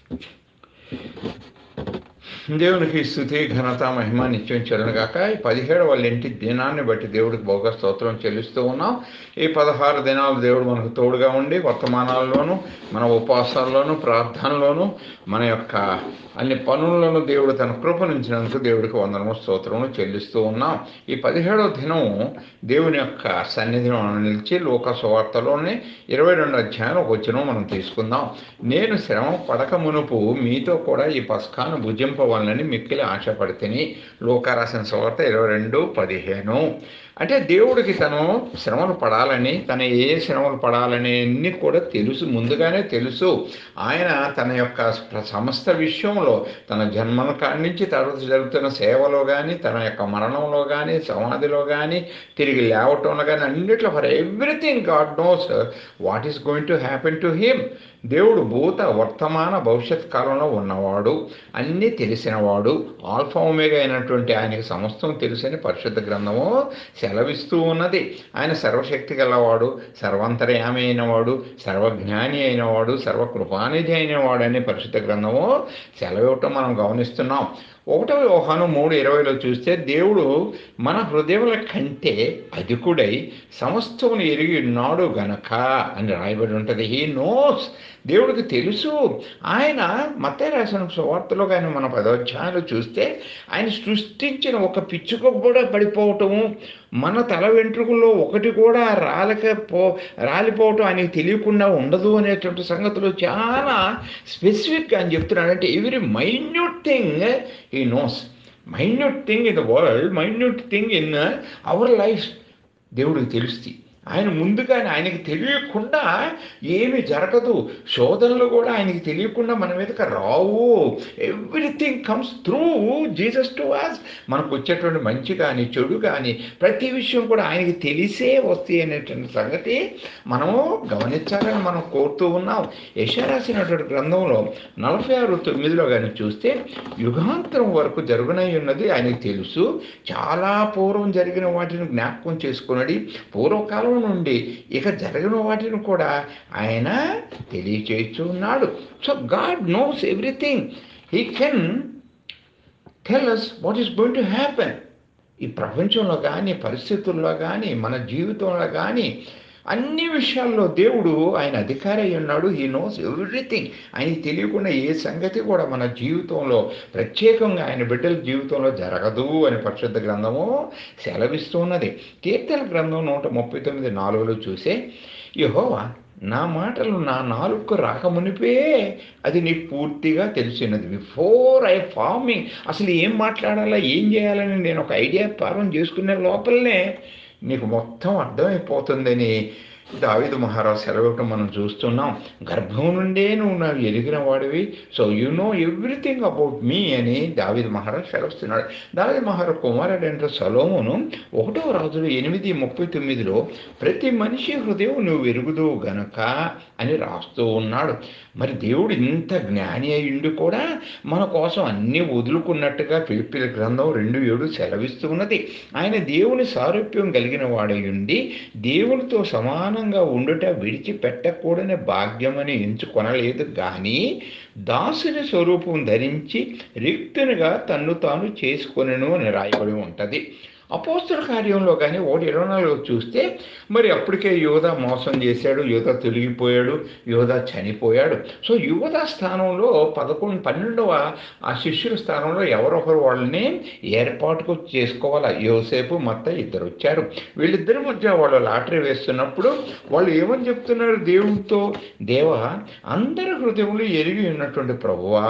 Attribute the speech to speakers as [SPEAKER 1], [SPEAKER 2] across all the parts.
[SPEAKER 1] దేవునికి స్థుతి ఘనత మహిమ నిత్యం చెల్లగాక ఈ పదిహేడవ ఇంటి దినాన్ని బట్టి దేవుడికి భోగ స్తోత్రం చెల్లిస్తూ ఉన్నాం ఈ పదహారు దినాలు దేవుడు మనకు తోడుగా ఉండి వర్తమానాల్లోనూ మన ఉపవాసాల్లోనూ ప్రార్థనలోనూ మన యొక్క అన్ని పనుల్లోనూ దేవుడు తన కృపణించినందుకు దేవుడికి వందనము స్తోత్రము చెల్లిస్తూ ఉన్నాం ఈ పదిహేడవ దినం దేవుని యొక్క సన్నిధిలో మనం నిలిచి లోక సువార్తలోనే ఇరవై రెండు అధ్యాయం ఒక వచ్చిన మనం తీసుకుందాం నేను శ్రమ పడక మునుపు మీతో కూడా ఈ పస్కాను భుజింపవాలని మిక్కిలి ఆశపడితేని లోక రాసిన సువార్త ఇరవై రెండు పదిహేను అంటే దేవుడికి తను శ్రమలు పడాలని తన ఏ శ్రమలు పడాలని అన్ని కూడా తెలుసు ముందుగానే తెలుసు ఆయన తన యొక్క సమస్త విషయంలో తన జన్మల కాడి నుంచి తర్వాత జరుగుతున్న సేవలో కానీ తన యొక్క మరణంలో కానీ సమాధిలో కానీ తిరిగి లేవటంలో కానీ అన్నిట్లో for everything God knows what is going to happen to him దేవుడు భూత వర్తమాన భవిష్యత్ కాలంలో ఉన్నవాడు అన్నీ తెలిసినవాడు ఆల్ఫా ఒమేగా అయినటువంటి ఆయనకి సమస్తం తెలుసని పరిశుద్ధ గ్రంథము సెలవిస్తూ ఉన్నది ఆయన సర్వశక్తి గలవాడు సర్వంతర్యామి అయినవాడు సర్వజ్ఞాని అయినవాడు సర్వకృపానిధి అయినవాడు అని పరిశుద్ధ గ్రంథము సెలవివ్వటం మనం గమనిస్తున్నాం ఒకటో వ్యవహారం మూడు ఇరవైలో చూస్తే దేవుడు మన హృదయముల కంటే అధికుడై సమస్తమును ఎరిగి ఉన్నాడు గనక అని రాయబడి ఉంటుంది హీ నోస్ దేవుడికి తెలుసు ఆయన మత రాసిన సువార్తలో కానీ మన పదోధ్యాయాలు చూస్తే ఆయన సృష్టించిన ఒక పిచ్చుక కూడా పడిపోవటము మన తల వెంట్రుకల్లో ఒకటి కూడా రాలకపో రాలిపోవటం ఆయనకి తెలియకుండా ఉండదు అనేటువంటి సంగతులు చాలా స్పెసిఫిక్గా అని చెప్తున్నాడు అంటే every minute thing he knows minute thing in the world minute thing in our life దేవుడికి తెలుస్తుంది ఆయన ముందుగానే ఆయనకి తెలియకుండా ఏమి జరగదు శోధనలు కూడా ఆయనకి తెలియకుండా మన మీదకి రావు everything comes through Jesus to us మనకు వచ్చేటువంటి మంచి కానీ చెడు కానీ ప్రతి విషయం కూడా ఆయనకి తెలిసే వస్తాయి అనేటువంటి సంగతి మనము గమనించాలని మనం కోరుతూ ఉన్నాం యశారాసినటువంటి గ్రంథంలో నలభై ఆరు తొమ్మిదిలో కానీ చూస్తే యుగాంతరం వరకు జరుగునై ఉన్నది ఆయనకు తెలుసు చాలా పూర్వం జరిగిన వాటిని జ్ఞాపకం చేసుకున్నది పూర్వకాలం నుండి ఇక జరిగిన వాటిని కూడా ఆయన తెలియచేస్తూ ఉన్నాడు so God knows everything he can tell us what is going to happen ఈ ప్రపంచంలో కానీ పరిస్థితుల్లో కానీ మన జీవితంలో కానీ అన్ని విషయాల్లో దేవుడు ఆయన అధికారి అయి ఉన్నాడు హీ నోస్ ఎవ్రీథింగ్ ఆయనకి తెలియకుండా ఏ సంగతి కూడా మన జీవితంలో ప్రత్యేకంగా ఆయన బిడ్డల జీవితంలో జరగదు అని పరిశుద్ధ గ్రంథము సెలవిస్తూ ఉన్నది కీర్తన గ్రంథం నూట ముప్పై తొమ్మిది నాలుగులో చూసే యహోవా నా మాటలు నా నాలుగు రాకమునిపే అది నీకు పూర్తిగా తెలిసినది బిఫోర్ ఐ ఫార్మింగ్ అసలు ఏం మాట్లాడాలా ఏం చేయాలని నేను ఒక ఐడియా ప్రారంభం చేసుకునే లోపలనే నీకు మొత్తం అర్థమైపోతుందని దావిదు మహారాజు సెలవివ్వటం మనం చూస్తున్నాం గర్భం నుండే నువ్వు నాకు ఎరిగిన వాడివి so you know everything about me అని దావిదు మహారాజు సెలవుస్తున్నాడు దావిదు మహారాజు కుమారుడు అంటే సలోమును ఒకటో రాజులు ఎనిమిది ముప్పై తొమ్మిదిలో ప్రతి మనిషి హృదయం నువ్వు ఎరుగుదు గనక అని రాస్తూ ఉన్నాడు మరి దేవుడు ఇంత జ్ఞాని అయ్యిండు కూడా మన కోసం అన్నీ వదులుకున్నట్టుగా పిలిపిల గ్రంథం రెండు ఏడు సెలవిస్తూ ఉన్నది ఆయన దేవుని సారూప్యం కలిగిన వాడయుండి దేవునితో సమానంగా ఉండుట విడిచిపెట్టకూడని భాగ్యమని ఎంచుకొనలేదు కానీ దాసుని స్వరూపం ధరించి రిక్తునిగా తన్ను తాను చేసుకొనను అని రాయబడి ఉంటుంది అపోస్తుల కార్యంలో కానీ ఒకటి ఇరవై నాలుగు చూస్తే మరి అప్పటికే యోధ మోసం చేశాడు యోధ తొలగిపోయాడు యోధ చనిపోయాడు సో యువత స్థానంలో పదకొండు పన్నెండవ ఆ శిష్యుల స్థానంలో ఎవరొకరు వాళ్ళని ఏర్పాటుకు చేసుకోవాలి యోసేపు మత్త ఇద్దరు వచ్చారు వీళ్ళిద్దరి మధ్య వాళ్ళు లాటరీ వేస్తున్నప్పుడు వాళ్ళు ఏమని చెప్తున్నారు దేవుడితో దేవ అందరి హృదయంలో ఎరిగి ఉన్నటువంటి ప్రభువా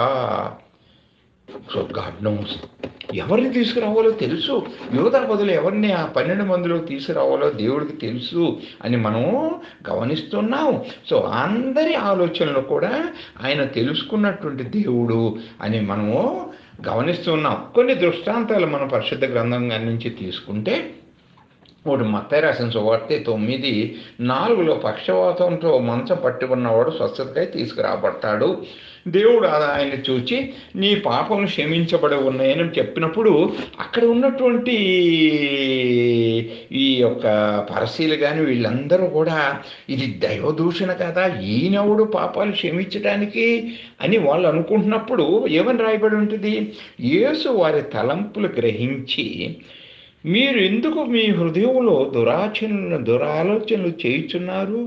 [SPEAKER 1] సో గాడ్ నోస్ ఎవరిని తీసుకురావాలో తెలుసు యువత బదులు ఎవరిని ఆ పన్నెండు మందిలో తీసుకురావాలో దేవుడికి తెలుసు అని మనం గమనిస్తున్నాం సో అందరి ఆలోచనలు కూడా ఆయన తెలుసుకున్నటువంటి దేవుడు అని మనము గమనిస్తున్నాం కొన్ని దృష్టాంతాలు మన పరిశుద్ధ గ్రంథం నుంచి తీసుకుంటే ఒకటి మత్తాయి రాసిన సువార్తె తొమ్మిది నాలుగులో పక్షవాతంతో మంచం పట్టి ఉన్నవాడు స్వస్థతకై తీసుకురాబడతాడు దేవుడు ఆ- ఆయన చూచి నీ పాపములు క్షమించబడి ఉన్నాయని చెప్పినప్పుడు అక్కడ ఉన్నటువంటి ఈ యొక్క పరశీలు కానీ వీళ్ళందరూ కూడా ఇది దైవదూషణ కదా ఈయనవుడు పాపాలు క్షమించడానికి అని వాళ్ళు అనుకుంటున్నప్పుడు ఏమని రాయబడి ఉంటుంది యేసు వారి తలంపులు గ్రహించి మీరు ఎందుకు మీ హృదయంలో దురాచనలు దురాలోచనలు చేయుచున్నారు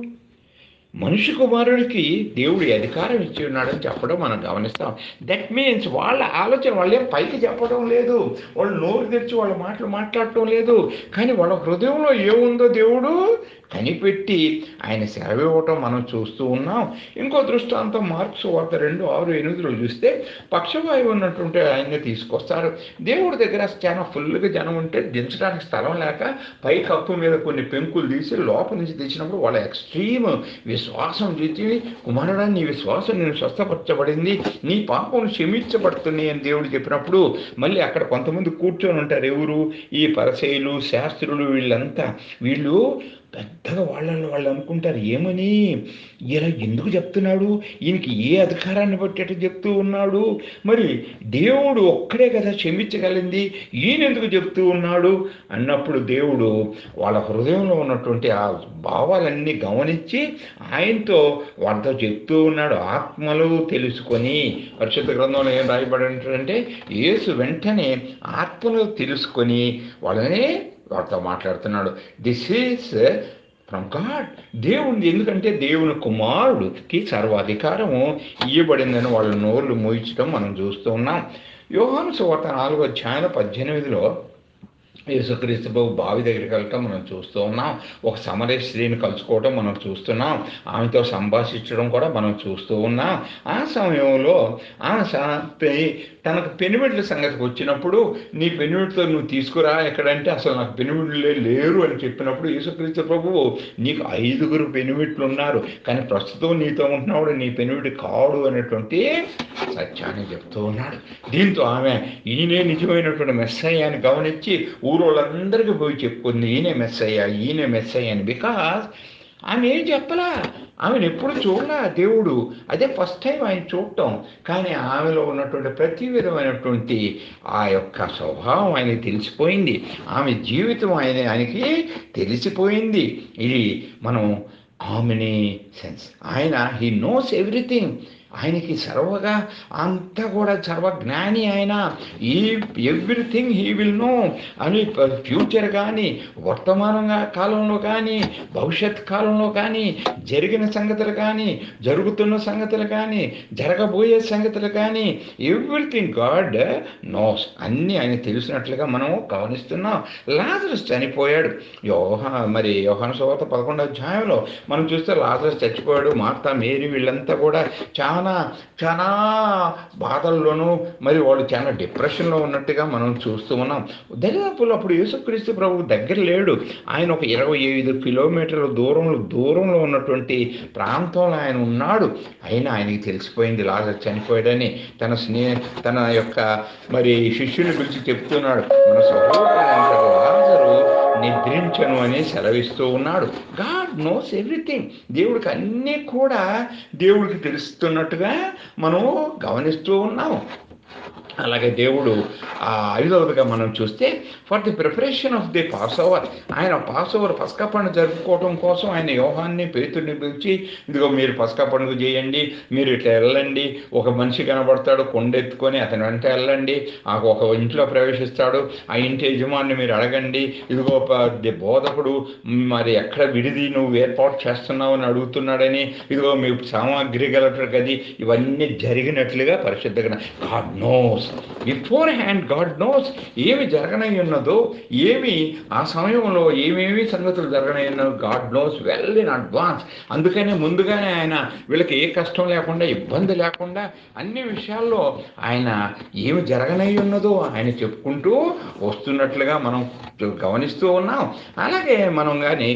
[SPEAKER 1] మనిషి కుమారుడికి దేవుడు ఈ అధికారం ఇచ్చి ఉన్నాడని చెప్పడం మనం గమనిస్తాం దట్ మీన్స్ వాళ్ళ ఆలోచన వాళ్ళేం పైకి చెప్పడం లేదు వాళ్ళు నోరు తెరిచి వాళ్ళ మాటలు మాట్లాడటం లేదు కానీ వాళ్ళ హృదయంలో ఏముందో దేవుడు కనిపెట్టి ఆయన సెలవు ఇవ్వటం మనం చూస్తూ ఉన్నాం ఇంకో దృష్టాంతం మార్క్స్ వార్త రెండు ఆరు ఎనిమిదిలో చూస్తే పక్షవాయువు ఉన్నటువంటి ఆయన్ని తీసుకొస్తారు దేవుడి దగ్గర చాలా ఫుల్గా జనం ఉంటే దించడానికి స్థలం లేక పై కప్పు మీద కొన్ని పెంకులు తీసి లోపల నుంచి తెచ్చినప్పుడు వాళ్ళ ఎక్స్ట్రీమ్ విశ్వాసం చూసి కుమారుడా నీ విశ్వాసం నేను స్వస్థపరచబడింది నీ పాపం క్షమించబడుతున్నాయి అని దేవుడు చెప్పినప్పుడు మళ్ళీ అక్కడ కొంతమంది కూర్చొని ఉంటారు ఎవరు ఈ పరసేయులు శాస్త్రులు వీళ్ళంతా వీళ్ళు పెద్దగా వాళ్ళని వాళ్ళు అనుకుంటారు ఏమని ఇలా ఎందుకు చెప్తున్నాడు ఈయనకి ఏ అధికారాన్ని బట్టి చెప్తూ ఉన్నాడు మరి దేవుడు ఒక్కడే కదా క్షమించగలింది ఈయన ఎందుకు చెప్తూ ఉన్నాడు అన్నప్పుడు దేవుడు వాళ్ళ హృదయంలో ఉన్నటువంటి ఆ భావాలన్నీ గమనించి ఆయనతో వాళ్ళతో చెప్తూ ఉన్నాడు ఆత్మలు తెలుసుకొని పరిశుద్ధ గ్రంథంలో ఏం రాయబడి యేసు వెంటనే ఆత్మలు తెలుసుకొని వాళ్ళని వాడితో మాట్లాడుతున్నాడు దిస్ ఈస్ ఫ్రమ్ గాడ్ దేవుని ఎందుకంటే దేవుని కుమారుడికి సర్వాధికారము ఇయ్యబడిందని వాళ్ళ నోళ్ళు మూయించడం మనం చూస్తూ ఉన్నాం యోహాను సువార్త నాలుగో అధ్యాయం పద్దెనిమిదిలో యేసుక్రీస్తు బాబు బావి దగ్గరికి వెళ్ళటం మనం చూస్తూ ఉన్నాం ఒక సమర స్త్రీని కలుసుకోవటం మనం చూస్తున్నాం ఆమెతో సంభాషించడం కూడా మనం చూస్తూ ఉన్నాం ఆ సమయంలో ఆ స- పె- తనకు పెనుమిట్ల సంగతికి వచ్చినప్పుడు నీ పెనుమిటితో నువ్వు తీసుకురా ఎక్కడంటే అసలు నాకు పెనుమిట్లే లేరు అని చెప్పినప్పుడు యేసుక్రీస్తు ప్రభువు నీకు ఐదుగురు పెనుమిట్లు ఉన్నారు కానీ ప్రస్తుతం నీతో ఉంటున్నాడు నీ పెనుమిటి కాడు అనేటువంటి సత్యాన్ని చెప్తూ ఉన్నాడు దీంతో ఆమె ఈయనే నిజమైనటువంటి మెస్సయ్య అని గమనించి ఊరోళ్ళందరికీ పోయి చెప్పుకుంది ఈయనే మెస్సయ్య ఈయనే మెస్సయ్య అని బికాస్ ఆమె ఏం చెప్పలా ఆమెను ఎప్పుడు చూడలా దేవుడు అదే ఫస్ట్ టైం ఆయన చూడటం కానీ ఆమెలో ఉన్నటువంటి ప్రతి విధమైనటువంటి ఆ యొక్క స్వభావం ఆయనకి తెలిసిపోయింది ఆమె జీవితం ఆయన ఆయనకి తెలిసిపోయింది ఇది మనం ఆమెని సెన్స్ ఆయన హీ నోస్ ఎవ్రీథింగ్ ఆయనకి సర్వగా అంతా కూడా సర్వజ్ఞాని ఆయన ఈ ఎవ్రీథింగ్ హీ విల్ నో అని ఫ్యూచర్ కానీ వర్తమానంగా కాలంలో కానీ భవిష్యత్ కాలంలో కానీ జరిగిన సంగతులు కానీ జరుగుతున్న సంగతులు కానీ జరగబోయే సంగతులు కానీ ఎవ్రీథింగ్ గాడ్ నోస్ అన్నీ ఆయన తెలిసినట్లుగా మనం గమనిస్తున్నాం లాజరస్ చనిపోయాడు యోహ మరి యోహాను సువార్త పదకొండో అధ్యాయంలో మనం చూస్తే లాజరస్ చచ్చిపోయాడు మార్తా మేరీ వీళ్ళంతా కూడా చాలా చాలా బాధల్లోనూ మరి వాళ్ళు చాలా డిప్రెషన్లో ఉన్నట్టుగా మనం చూస్తూ ఉన్నాం దరిదాపులు అప్పుడు యేసుక్రీస్తు ప్రభు దగ్గర లేడు ఆయన ఒక ఇరవై ఐదు కిలోమీటర్ల దూరంలో దూరంలో ఉన్నటువంటి ప్రాంతంలో ఆయన ఉన్నాడు అయినా ఆయనకి తెలిసిపోయింది లాజర్ చనిపోయాడని తన స్నేహ తన యొక్క మరి శిష్యుని పిలిచి చెప్తున్నాడు మన సహోదరుడు లాజరు నిద్రించను అని సెలవిస్తూ ఉన్నాడు గాడ్ నోస్ ఎవ్రీథింగ్ దేవుడికి అన్నీ కూడా దేవుడికి తెలుస్తున్నట్టుగా మనం గమనిస్తూ ఉన్నాం అలాగే దేవుడు ఆ ఐదవదిగా మనం చూస్తే for the preparation of the Passover ఆయన పాస్ ఓవర్ పసకా పండుగ జరుపుకోవడం కోసం ఆయన యోహాన్ని పేతుడిని పిలిచి ఇదిగో మీరు పసకా పండుగ చేయండి మీరు ఇట్లా వెళ్ళండి ఒక మనిషి కనబడతాడు కొండెత్తుకొని అతని వెంట వెళ్ళండి ఆ ఒక ఇంట్లో ప్రవేశిస్తాడు ఆ ఇంటి యజమాని మీరు అడగండి ఇదిగో ప- ది బోధకుడు మరి ఎక్కడ విడిది నువ్వు ఏర్పాటు చేస్తున్నావు అని అడుగుతున్నాడని ఇదిగో మీ సామాగ్రి గలట గది ఇవన్నీ జరిగినట్లుగా పరిశుద్ధ God knows beforehand God knows ఏమి జరగనై ఉన్నదో ఏమి ఆ సమయంలో ఏమేమి సంగతులు జరగనై ఉన్నదో God knows well in advance అందుకనే ముందుగానే ఆయన వీళ్ళకి ఏ కష్టం లేకుండా ఇబ్బంది లేకుండా అన్ని విషయాల్లో ఆయన ఏమి జరగనై ఉన్నదో ఆయన చెప్పుకుంటూ వస్తున్నట్లుగా మనం గమనిస్తూ ఉన్నాం అలాగే మనం కానీ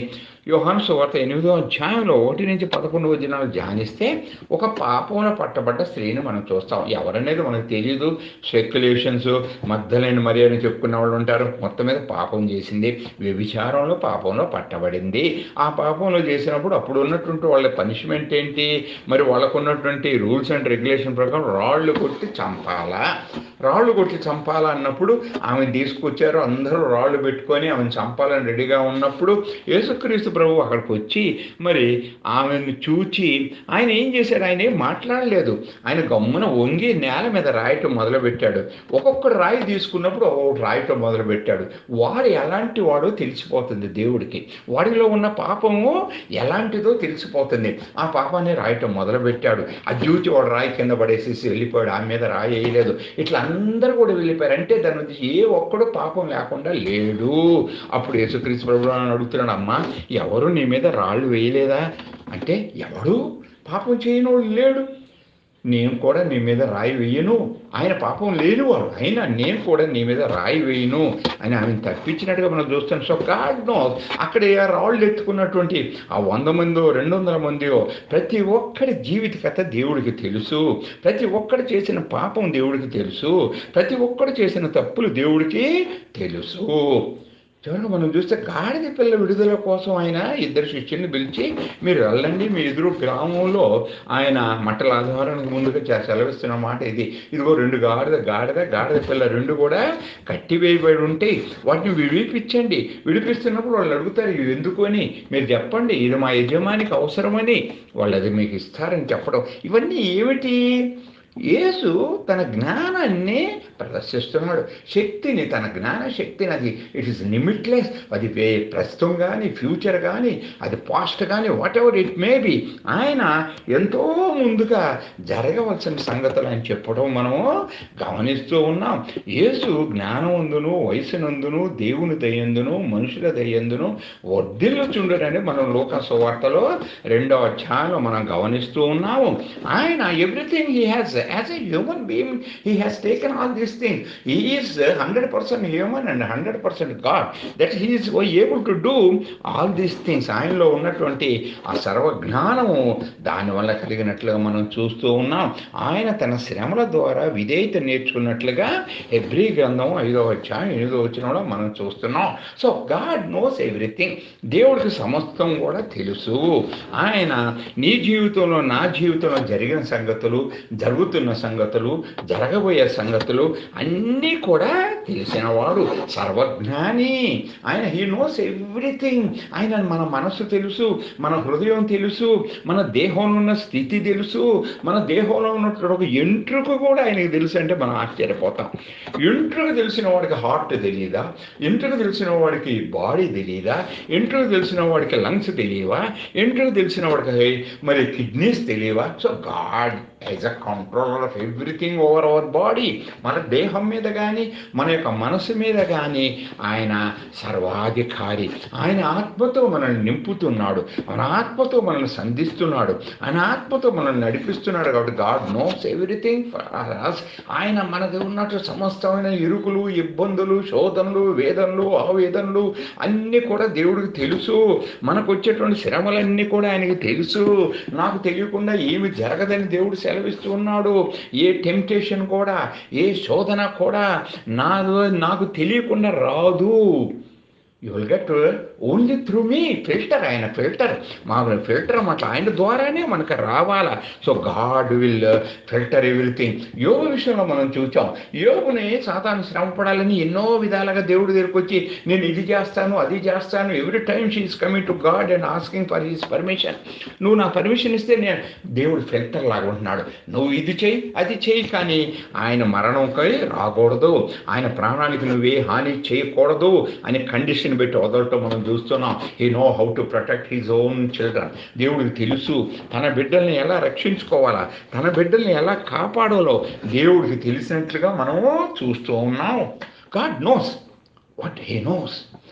[SPEAKER 1] యోహాను సువార్త ఎనిమిదో అధ్యాయంలో ఒకటి నుంచి పదకొండు వచనాలు ధ్యానిస్తే ఒక పాపంలో పట్టబడ్డ స్త్రీని మనం చూస్తాం ఎవరనేది మనకు తెలియదు స్పెక్యులేషన్స్ మద్దలేని మరి అని చెప్పుకున్న వాళ్ళు ఉంటారు మొత్తం మీద పాపం చేసింది వ్యభిచారంలో పాపంలో పట్టబడింది ఆ పాపంలో చేసినప్పుడు అప్పుడు ఉన్నటువంటి వాళ్ళ పనిష్మెంట్ ఏంటి మరి వాళ్ళకు ఉన్నటువంటి రూల్స్ అండ్ రెగ్యులేషన్ ప్రకారం రాళ్ళు కొట్టి చంపాలా రాళ్ళు కొట్టి చంపాలా అన్నప్పుడు ఆమె తీసుకొచ్చారు అందరూ రాళ్ళు పెట్టుకొని ఆమెను చంపాలని రెడీగా ఉన్నప్పుడు యేసుక్రీస్తు ప్రభు అక్కడికి వచ్చి మరి ఆమెను చూచి ఆయన ఏం చేశాడు ఆయన ఏం మాట్లాడలేదు ఆయన గమ్మున వంగి నేల మీద రాయటం మొదలుపెట్టాడు ఒక్కొక్క రాయి తీసుకున్నప్పుడు ఒక్కొక్క రాయటం మొదలుపెట్టాడు వాడు ఎలాంటి వాడో తెలిసిపోతుంది దేవుడికి వాడిలో ఉన్న పాపము ఎలాంటిదో తెలిసిపోతుంది ఆ పాపాన్ని రాయటం మొదలుపెట్టాడు అది చూచి వాడు రాయి కింద పడేసేసి వెళ్ళిపోయాడు ఆమె మీద రాయి వేయలేదు ఇట్లా అందరూ కూడా వెళ్ళిపోయారు అంటే దాని నుంచి ఏ ఒక్కడు పాపం లేకుండా లేడు అప్పుడు యేసుక్రీస్తు ప్రభు అని అడుగుతున్నాడు అమ్మా ఎవరు నీ మీద రాళ్ళు వేయలేదా అంటే ఎవడు పాపం చేయనోడు లేడు నేను కూడా నీ మీద రాయి వేయను ఆయన పాపం లేనివాడు అయినా నేను కూడా నీ మీద రాయి వేయను అని ఆమెను తప్పించినట్టుగా మనం చూస్తాం సో గాడ్ నో అక్కడ ఆ రాళ్ళు ఎత్తుకున్నటువంటి ఆ వంద మందో రెండు వందల మందియో ప్రతి ఒక్కరి జీవిత కథ దేవుడికి తెలుసు ప్రతి ఒక్కడు చేసిన పాపం దేవుడికి తెలుసు ప్రతి ఒక్కడు చేసిన తప్పులు దేవుడికి తెలుసు చివరికి మనం చూస్తే గాడిద పిల్ల విడుదల కోసం ఆయన ఇద్దరు శిష్యుల్ని పిలిచి మీరు వెళ్ళండి మీ ఎదురు గ్రామంలో ఆయన మట్టల ఆధారానికి ముందుగా చ- సెలవిస్తున్న మాట ఇది ఇదిగో రెండు గాడిద గాడిద గాడిద పిల్ల రెండు కూడా కట్టివేయబడి ఉంటాయి వాటిని విడిపించండి విడిపిస్తున్నప్పుడు వాళ్ళు అడుగుతారు ఇవి ఎందుకు అని మీరు చెప్పండి ఇది మా యజమానికి అవసరమని వాళ్ళు అది మీకు ఇస్తారని చెప్పడం ఇవన్నీ ఏమిటి యేసు తన జ్ఞానాన్ని ప్రదర్శిస్తున్నాడు శక్తిని తన జ్ఞాన శక్తిని అది ఇట్ ఈస్ లిమిట్లెస్ అది వే ప్రస్తుతం కానీ ఫ్యూచర్ కానీ అది పాస్ట్ కానీ whatever it may be ఆయన ఎంతో ముందుగా జరగవలసిన సంగతులు అని చెప్పడం మనము గమనిస్తూ ఉన్నాం యేసు జ్ఞానవందును వయసునందును దేవుని దయ్యందును మనుషుల దయ్యందును వర్ధిల్లుచుండడని మనం లోక సువార్తలో రెండో అధ్యాయంలో మనం గమనిస్తూ ఉన్నాము ఆయన everything he has as a human being he has taken all these thing he is hundred percent human and hundred percent God that he is able to do all these things ఆయనలో ఉన్నటువంటి ఆ సర్వ జ్ఞానము దానివల్ల కలిగినట్లుగా మనం చూస్తూ ఉన్నాం ఆయన తన శ్రమల ద్వారా విధేయత నేర్చుకున్నట్లుగా ఎవ్రీ గ్రంథం ఐదో అధ్యాయం ఎనిమిదో వచ్చినంలో మనం చూస్తున్నాం సో గాడ్ నోస్ ఎవ్రీథింగ్ దేవుడికి సమస్తం కూడా తెలుసు ఆయన నీ జీవితంలో నా జీవితంలో జరిగిన సంగతులు జరుగుతున్న సంగతులు జరగబోయే సంగతులు అన్నీ కూడా తెలిసినవాడు సర్వజ్ఞాని ఆయన హీ నోస్ ఎవ్రీథింగ్ ఆయన మన మనసు తెలుసు మన హృదయం తెలుసు మన దేహంలో ఉన్న స్థితి తెలుసు మన దేహంలో ఉన్నటువంటి ఒక ఎంట్రుక కూడా ఆయనకి తెలుసు అంటే మనం ఆశ్చర్యపోతాం ఎంట్రుక తెలిసిన వాడికి హార్ట్ తెలియదా ఎంట్రుక తెలిసిన వాడికి బాడీ తెలియదా ఎంట్రుక తెలిసిన వాడికి లంగ్స్ తెలియవా ఎంట్రుక తెలిసిన వాడికి మరి కిడ్నీస్ తెలియవా so God as a controller of everything over our body మన దేహం మీద కానీ మన యొక్క మనసు మీద కానీ ఆయన సర్వాధికారి ఆయన ఆత్మతో మనల్ని నింపుతున్నాడు మన ఆత్మతో మనల్ని సంధిస్తున్నాడు ఆయన ఆత్మతో మనల్ని నడిపిస్తున్నాడు కాబట్టి గాడ్ నోస్ ఎవ్రీథింగ్ ఆయన మనకు ఉన్నట్టు సమస్తమైన ఇరుకులు ఇబ్బందులు శోధనలు వేదనలు ఆవేదనలు అన్నీ కూడా దేవుడికి తెలుసు మనకు వచ్చేటువంటి శ్రమలన్నీ కూడా ఆయనకి తెలుసు నాకు తెలియకుండా ఏమి జరగదని దేవుడు సెలవిస్తూ ఉన్నాడు ఏ టెంప్టేషన్ కూడా ఏ శోధన కూడా నాదు నాకు తెలియకుండా రాదు you will get only through me filter ఆయన ఫిల్టర్ మా ఫిల్టర్ అట్లా ఆయన ద్వారానే మనకు రావాలా so God will filter everything యోగ విషయంలో మనం చూచాం యోగుని సాతాను శ్రమ పడాలని ఎన్నో విధాలుగా దేవుడి దగ్గరికి వచ్చి నేను ఇది చేస్తాను అది చేస్తాను every time she is coming to God and asking for his permission నువ్వు నా పర్మిషన్ ఇస్తే నేను దేవుడు ఫిల్టర్ లాగా ఉంటున్నాడు నువ్వు ఇది చేయి అది చేయి కానీ ఆయన మరణంకై రాకూడదు ఆయన ప్రాణానికి నువ్వే హాని చేయకూడదు అని కండిషన్ పెట్టి వదలటం మనం చూస్తున్నాం he know how to protect his own children దేవుడికి తెలుసు తన బిడ్డల్ని ఎలా రక్షించుకోవాలా తన బిడ్డల్ని ఎలా కాపాడాలో దేవుడికి తెలిసినట్లుగా మనము చూస్తూ ఉన్నాం God knows what he knows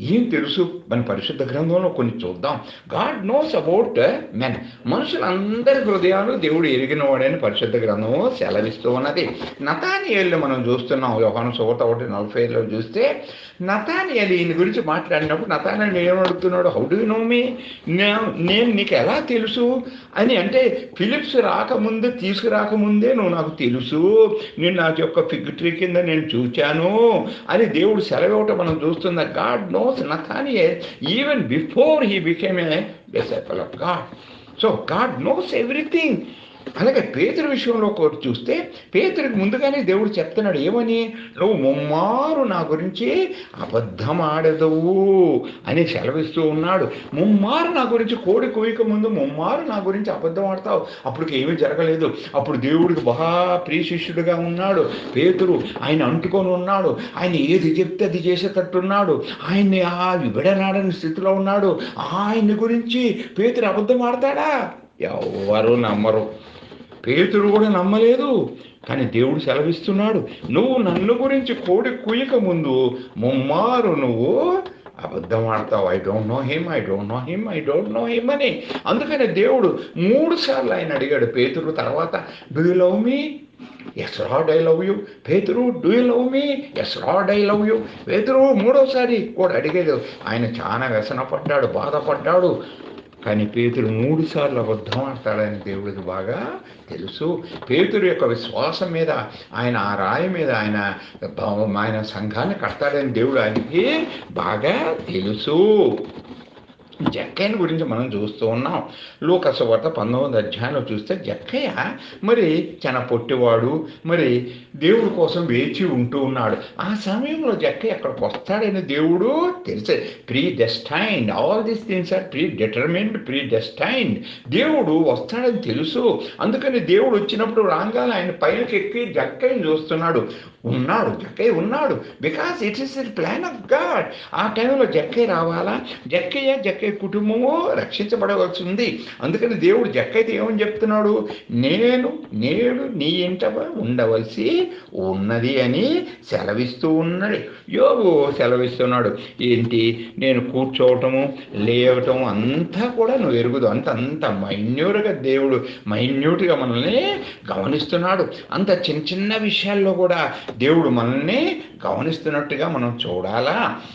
[SPEAKER 1] ఏం తెలుసు మన పరిశుద్ధ గ్రంథంలో కొన్ని చూద్దాం గాడ్ నోస్ అబౌట్ మెన్ మనుషులందరి హృదయాలు దేవుడు ఎరిగిన వాడని పరిశుద్ధ గ్రంథము సెలవిస్తూ ఉన్నది నతానియల్ని మనం చూస్తున్నాం యోహాను సువత ఒకటి నలభై ఐదులో చూస్తే నతానియల్ ఈయన గురించి మాట్లాడినప్పుడు నతానియల్ ఏమడుగుతున్నాడు హౌ డూ నో మీ నేను నీకు ఎలా తెలుసు అని అంటే ఫిలిప్స్ రాకముందు తీసుకురాకముందే నువ్వు నాకు తెలుసు నేను నా యొక్క ఫిగ్ ట్రీ కింద నేను చూచాను అని దేవుడు సెలవివ్వటం మనం చూస్తున్న God knows Nathaniel even before he became a disciple of God so God knows everything అలాగే పేతురు విషయంలో కూడా చూస్తే పేతురికి ముందుగానే దేవుడు చెప్తున్నాడు ఏమని నువ్వు ముమ్మారు నా గురించి అబద్ధం ఆడదవు అని సెలవిస్తూ ఉన్నాడు ముమ్మారు నా గురించి కోడి కోయిక ముందు ముమ్మారు నా గురించి అబద్ధం ఆడతావు అప్పటికి ఏమీ జరగలేదు అప్పుడు దేవుడికి బహా ప్రియ శిష్యుడిగా ఉన్నాడు పేతురు ఆయన అంటుకొని ఉన్నాడు ఆయన ఏది చెప్తే అది చేసేటట్టున్నాడు ఆయన్ని ఆ విడనాడని స్థితిలో ఉన్నాడు ఆయన్ని గురించి పేతురు అబద్ధం ఆడతాడా ఎవరు నమ్మరు పేతుడు కూడా నమ్మలేదు కానీ దేవుడు సెలవిస్తున్నాడు నువ్వు నన్ను గురించి కోడి కుయ్యక ముందు ముమ్మారు నువ్వు అబద్ధం ఆడతావు I don't know him I don't know him I don't know him అని అందుకని దేవుడు మూడు సార్లు ఆయన అడిగాడు పేతురు తర్వాత do you love me yes Lord I love you పేతురు do you love me yes Lord I love you పేతురు మూడోసారి కూడా అడిగేది ఆయన చాలా వ్యసన పడ్డాడు బాధపడ్డాడు కానీ పేతురు మూడు సార్లు అబద్ధం ఆడతాడని దేవుడికి బాగా తెలుసు పేతురు యొక్క విశ్వాసం మీద ఆయన ఆ రాయి మీద ఆయన ఆయన సంఘాన్ని కడతాడని దేవుడు ఆయనకి బాగా తెలుసు జక్కయ్యని గురించి మనం చూస్తూ ఉన్నాం లోకసవార్త పంతొమ్మిది అధ్యాయంలో చూస్తే జక్కయ్య మరి చాలా పొట్టివాడు మరి దేవుడి కోసం వేచి ఉంటూ ఉన్నాడు ఆ సమయంలో జక్కయ్య అక్కడికి వస్తాడని దేవుడు తెలిసే predestined all these things are predetermined predestined దేవుడు వస్తాడని తెలుసు అందుకని దేవుడు వచ్చినప్పుడు రాగానే ఆయన పైనకి ఎక్కి జక్కయ్యని చూస్తున్నాడు ఉన్నాడు జక్కయ్య ఉన్నాడు because it is the plan of God ఆ టైంలో జక్కయ్య రావాలా జక్కయ్య జక్కయ్య కుటుంబము రక్షించబడవలసి ఉంది అందుకని దేవుడు జక్కయ్యతో ఏమని చెప్తున్నాడు నేను నేడు నీ ఇంట ఉండవలసి ఉన్నది అని సెలవిస్తూ ఉన్నాడు యోగు సెలవిస్తున్నాడు ఏంటి నేను కూర్చోవటము లేవటం అంతా కూడా నువ్వు ఎరుగుదు అంత అంత మైన్యూట్గా దేవుడు మైన్యూట్గా మనల్ని గమనిస్తున్నాడు అంత చిన్న చిన్న విషయాల్లో కూడా దేవుడు మనల్ని గమనిస్తున్నట్టుగా మనం చూడాలా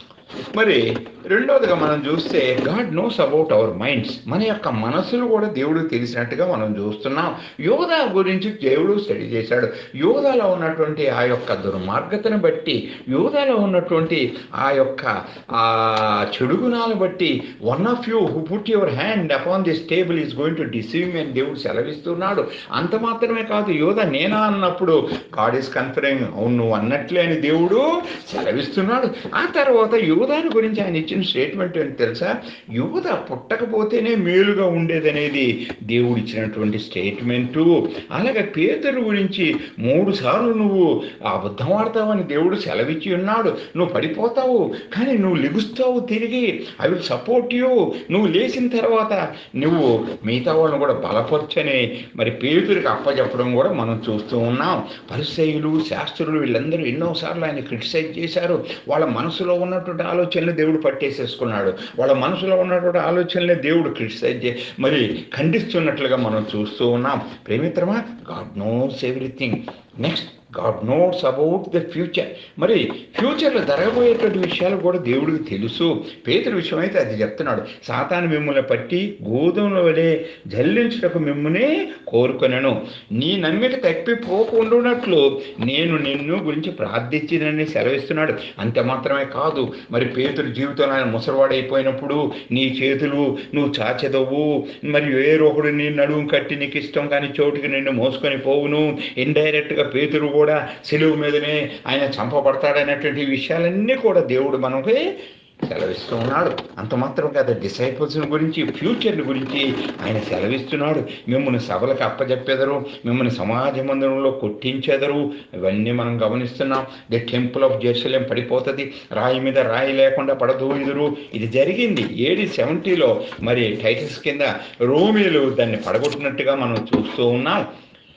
[SPEAKER 1] మరి రెండవదిగా మనం చూస్తే God knows about our minds మన యొక్క మనసులు కూడా దేవుడికి తెలిసినట్టుగా మనం చూస్తున్నాం యోధా గురించి దేవుడు స్టడీ చేశాడు యోధాలో ఉన్నటువంటి ఆ యొక్క దుర్మార్గతను బట్టి యోధాలో ఉన్నటువంటి ఆ యొక్క ఆ చెడు గుణాలను బట్టి one of you who put your hand upon this table is going to deceive అని దేవుడు సెలవిస్తున్నాడు అంత మాత్రమే కాదు యోధ నేనా అన్నప్పుడు గాడ్ ఈస్ కన్ఫరింగ్ అవును నువ్వు అన్నట్లే అని దేవుడు సెలవిస్తున్నాడు ఆ తర్వాత యోధాని గురించి ఆయన ఇచ్చిన స్టేట్మెంట్ ఏంటి తెలుసా యువత పుట్టకపోతేనే మేలుగా ఉండేదనేది దేవుడు ఇచ్చినటువంటి స్టేట్మెంటు అలాగే పేదరు గురించి మూడు సార్లు నువ్వు అబద్ధం ఆడతావని దేవుడు సెలవిచ్చి ఉన్నాడు నువ్వు పడిపోతావు కానీ నువ్వు లెగుస్తావు తిరిగి ఐ విల్ సపోర్ట్ యూ నువ్వు లేచిన తర్వాత నువ్వు మిగతా వాళ్ళని కూడా బలపరచని మరి పేదరికి అప్పచెప్పడం కూడా మనం చూస్తూ ఉన్నాం పరిసయులు శాస్త్రులు వీళ్ళందరూ ఎన్నోసార్లు ఆయన క్రిటిసైజ్ చేశారు వాళ్ళ మనసులో ఉన్నటువంటి ఆలోచనలు దేవుడు పట్టేసేసుకున్నాడు వాళ్ళ మనసులో ఉన్నటువంటి ఆలోచనలే దేవుడు క్రిటిసైజ్ చే మరి ఖండిస్తున్నట్లుగా మనం చూస్తూ ఉన్నాం ప్రేమిత్రమా God knows everything next God notes about the future మరి ఫ్యూచర్లో జరగబోయేటువంటి విషయాలు కూడా దేవుడికి తెలుసు పేతుల విషయం అయితే అది చెప్తున్నాడు సాతాను మిమ్మల్ని పట్టి గోధుమల వలె జల్లించుటకు మిమ్మల్ని కోరుకొనను నీ నమ్మిక తప్పిపోకుండానట్లు నేను నిన్ను గురించి ప్రార్థించినని సెలవిస్తున్నాడు అంతే మాత్రమే కాదు మరి పేతుల జీవితంలో ఆయన ముసలివాడైపోయినప్పుడు నీ చేతులు నువ్వు చాచెదవు మరి వేరొకడు నీ నడుము కట్టి నీకు ఇష్టం కానీ చోటుకి నిన్ను మోసుకొని పోవును ఇండైరెక్ట్గా పేతురు కూడా సెలువు మీదనే ఆయన చంపబడతాడనేటువంటి విషయాలన్నీ కూడా దేవుడు మనకి సెలవిస్తూ ఉన్నాడు అంత మాత్రం కాదు డిసైపుల్స్ గురించి ఫ్యూచర్ని గురించి ఆయన సెలవిస్తున్నాడు మిమ్మల్ని సభలకు అప్పజెప్పెదరు మిమ్మల్ని సమాజ మందిరంలో కొట్టించెదరు ఇవన్నీ మనం గమనిస్తున్నాం ది టెంపుల్ ఆఫ్ జెరూసలేం పడిపోతుంది రాయి మీద రాయి లేకుండా పడదూయుదురు ఇది జరిగింది ఏడి సెవెంటీలో మరి టైటిల్స్ కింద రోమిలు దాన్ని పడగొట్టినట్టుగా మనం చూస్తూ ఉన్నాం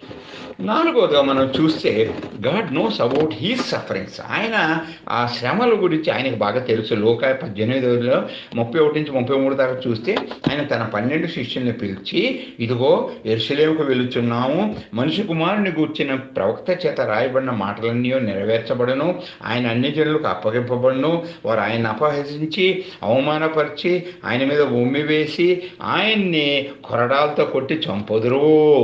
[SPEAKER 1] నాలుగోదిగా మనం చూస్తే God knows about his sufferings ఆయన ఆ శ్రమల గురించి ఆయనకు బాగా తెలుసు లోక పద్దెనిమిదిలో ముప్పై ఒకటి నుంచి ముప్పై మూడు దాకా చూస్తే ఆయన తన పన్నెండు శిష్యుల్ని పిలిచి ఇదిగో ఎరుసలేముకు వెళుచున్నాము మనిషి కుమారుని కూర్చిన ప్రవక్త చేత రాయబడిన మాటలన్నీ నెరవేర్చబడను ఆయన అన్ని జనులకు అప్పగింపబడును వారు ఆయన అపహసించి అవమానపరిచి ఆయన మీద ఉమ్మి వేసి ఆయన్ని కొరడాలతో కొట్టి చంపదురు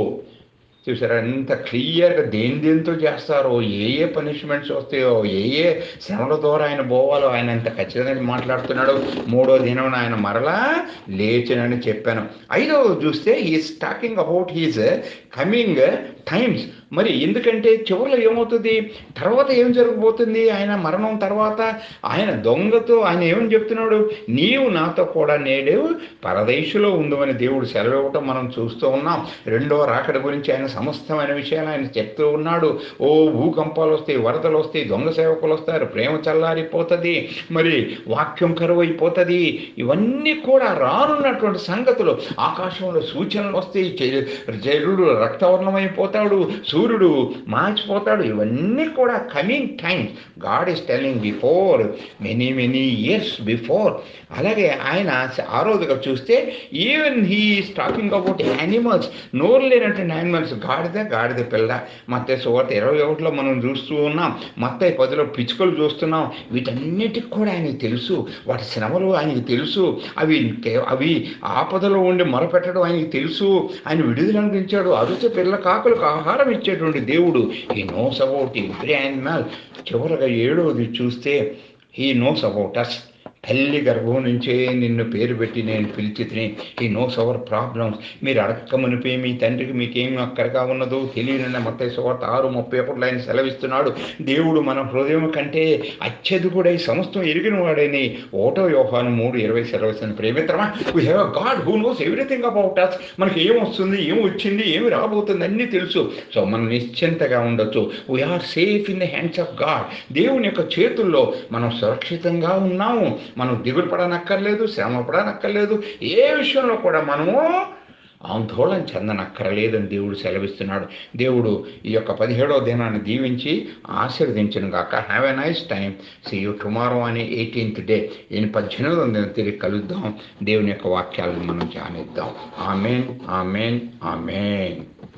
[SPEAKER 1] చూసారా ఎంత క్లియర్గా దేని దేనితో చేస్తారో ఏ ఏ పనిష్మెంట్స్ వస్తాయో ఏ ఏ శ్రమల ద్వారా ఆయన పోవాలో ఆయన ఎంత ఖచ్చితంగా మాట్లాడుతున్నాడు మూడో దినం ఆయన మరలా లేచినని చెప్పాను ఐదో చూస్తే he's talking about his coming times మరి ఎందుకంటే చివరిలో ఏమవుతుంది తర్వాత ఏం జరగబోతుంది ఆయన మరణం తర్వాత ఆయన దొంగతో ఆయన ఏమని చెప్తున్నాడు నీవు నాతో కూడా నేడు పరదేశులో ఉందని దేవుడు సెలవు ఇవ్వటం మనం చూస్తూ ఉన్నాం రెండో రాకడ గురించి ఆయన సమస్తమైన విషయాలు ఆయన చెప్తూ ఉన్నాడు ఓ భూకంపాలు వస్తాయి వరదలు వస్తాయి దొంగ సేవకులు వస్తారు ప్రేమ చల్లారిపోతుంది మరి వాక్యం కరువు అయిపోతుంది ఇవన్నీ కూడా రానున్నటువంటి సంగతులు ఆకాశంలో సూచనలు వస్తాయి చే- జలుడు రక్తవర్ణమైపోతాడు సూర్యుడు మార్చిపోతాడు ఇవన్నీ కూడా coming times God is telling before many many years before అలాగే ఆయన ఆరోగ్యంగా చూస్తే even he is talking about animals నోరు లేనటువంటి యానిమల్స్ గాడిద గాడిద పిల్ల మత్తే సువార్త ఇరవై ఒకటిలో మనం చూస్తూ ఉన్నాం మత్తే పదిలో పిచ్చుకలు చూస్తున్నాం వీటన్నిటికి కూడా ఆయనకి తెలుసు వాటి శ్రమలు ఆయనకి తెలుసు అవి కే- అవి ఆపదలో ఉండి మొరపెట్టడం ఆయనకి తెలుసు ఆయన విడుదల అందించాడు అరుచ పిల్ల కాకులకు ఆహారం ఇచ్చేటువంటి దేవుడు ఈ నోస్ అబౌట్ ఎవ్రీ యానిమల్ చివరగా ఏడవది చూస్తే హీ నోస్ అబౌట్ అస్ తల్లి గర్భం నుంచే నిన్ను పేరు పెట్టి నేను పిలిచి తిని ఈ నోస్ అవర్ ప్రాబ్లమ్స్ మీరు అడక్క మునిపే మీ తండ్రికి మీకేం అక్కడగా ఉన్నదో తెలియని మొత్తం సువార్త ఆరు ముప్పై ఒకటిలో ఆయన సెలవిస్తున్నాడు దేవుడు మన హృదయం కంటే అత్యధికుడై సమస్తం ఎరిగిన వాడని ఓటో యోహాను మూడు ఇరవై సెలవిస్తున్న ప్రేమిత్రమా we have a God who knows everything about us మనకి ఏం వస్తుంది ఏం వచ్చింది ఏమి రాబోతుంది అన్నీ తెలుసు సో మనం నిశ్చింతగా ఉండొచ్చు we are safe in the hands of God దేవుని యొక్క చేతుల్లో మనం సురక్షితంగా ఉన్నాము మనం దిగులు పడనక్కర్లేదు శ్రమ పడనక్కర్లేదు ఏ విషయంలో కూడా మనము ఆందోళన చెందనక్కరలేదని దేవుడు సెలవిస్తున్నాడు దేవుడు ఈ యొక్క పదిహేడవ దినాన్ని దీవించి ఆశీర్వదించను గాక have a nice time see you tomorrow అని ఎయిటీన్త్ డే ఈయన పద్దెనిమిదవ దినం తిరిగి కలుద్దాం దేవుని యొక్క వాక్యాలను మనం ధ్యానిద్దాం ఆమెన్ ఆమెన్ ఆమెన్